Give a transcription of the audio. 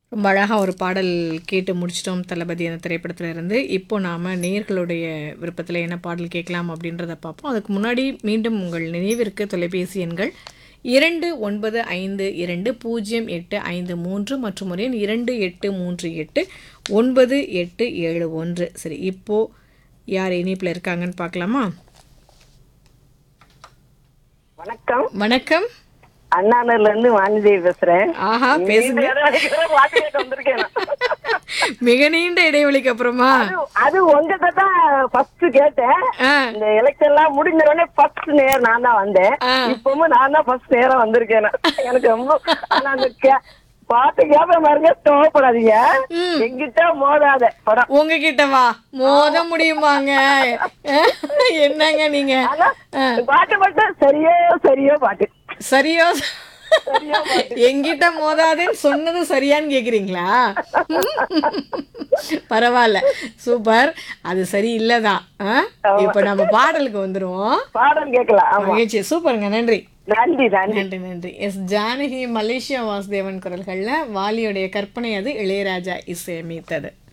ரொம்ப அழகாக ஒரு பாடல் கேட்டு முடிச்சிட்டோம் தளபதி அந்த திரைப்படத்துல இருந்து இப்போ நாம் நேர்களுடைய விருப்பத்தில் என்ன பாடல் கேட்கலாம் அப்படின்றத பார்ப்போம் அதுக்கு முன்னாடி மீண்டும் உங்கள் நினைவிற்கு தொலைபேசி எண்கள் இரண்டு ஒன்பது ஐந்து இரண்டு பூஜ்ஜியம் எட்டு ஐந்து மூன்று மற்றும் ஒரு எண் இரண்டு எட்டு மூன்று எட்டு ஒன்பது எட்டு ஏழு ஒன்று சரி இப்போது யார் இணைப்பில் இருக்காங்கன்னு பார்க்கலாமா வணக்கம் வணக்கம் அண்ணாநர்ல இருந்து வாணிதேவி பேசுறேன் ஆஹா பேசுங்க இந்த இடம் எனக்கு பாட்டு கேட்க வந்திருக்கேன் நான். மிக நீண்ட இடைவெளிக்கு அப்புறமா அது- அது உங்ககிட்ட தான் ஃபர்ஸ்ட் கேட்டேன் ஆ இந்த எலெக்ஷன் எல்லாம் முடிஞ்ச உடனே ஃபர்ஸ்ட் நேரம் நான் தான் வந்தேன் ஆ. இப்பவும் நான் தான் ஃபர்ஸ்ட் நேரம் வந்திருக்கேன் நான். எனக்கு ரொம்ப ஆனா அந்த கே- பாட்டு கேட்ப பாருங்க தோப்படாதீங்க ம். எங்கிட்ட மோதாத படம் உங்ககிட்ட வா மோத முடியுமாங்க அஹ், என்னங்க நீங்க ஆனா பாட்டு மட்டும் சரியோ சரியோ பாட்டு சரியோ என்கிட்ட மோதாதேன்னு சொன்னது சரியான்னு கேக்குறீங்களா பரவாயில்ல சூப்பர் அது சரி இல்லதான் இப்போ நம்ம பாடலுக்கு வந்துருவோம் பாடம் கேட்கலாம் ஆமா மகிழ்ச்சி சூப்பருங்க நன்றி நன்றி நன்றி நன்றி நன்றி எஸ் ஜானகி மலேசியா வாசுதேவன் குரல்கள்ல வாலியுடைய கற்பனை அது இளையராஜா இசையமைத்தது